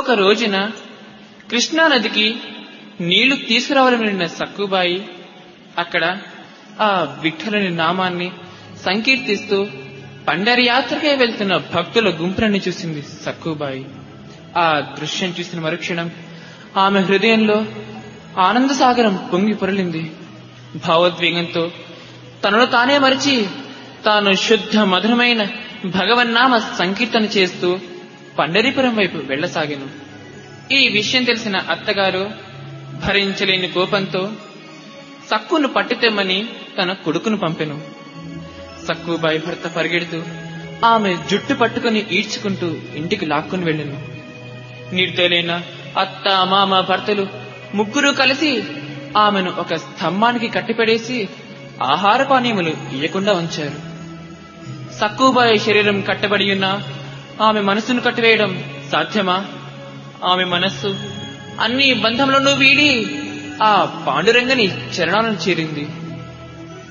ఒక రోజున కృష్ణానదికి నీళ్లు తీసుకురావాలని వెళ్ళిన సక్కుబాయి అక్కడ ఆ విఠలుని నామాన్ని సంకీర్తిస్తూ పండరి యాత్రకే వెళ్తున్న భక్తుల గుంపులను చూసింది సక్కుబాయి ఆ దృశ్యం చూసిన మరుక్షణం ఆమె హృదయంలో ఆనంద సాగరం పొంగి పొరలింది భావోద్వేగంతో తనను తానే మరిచి తాను శుద్ధ మధురమైన భగవన్నామ సంకీర్తన చేస్తూ పండరీపురం వైపు వెళ్లసాగాను ఈ విషయం తెలిసిన అత్తగారు భరించలేని కోపంతో సక్కును పట్టుతెమ్మని తన కొడుకును పంపెను సక్కుబాయి భర్త పరిగెడుతూ ఆమె జుట్టు పట్టుకుని ఈడ్చుకుంటూ ఇంటికి లాక్కుని వెళ్ళాను నిర్దయులైన అత్త మామ భర్తలు ముగ్గురు కలిసి ఆమెను ఒక స్తంభానికి కట్టిపడేసి ఆహార పానీయములు ఇయ్యకుండా ఉంచారు సక్కుబాయి శరీరం కట్టబడి ఉన్న ఆమె మనసును కట్టివేయడం సాధ్యమా ఆమె మనస్సు అన్ని బంధములను వీడి ఆ పాండురంగని చరణాలను చేరింది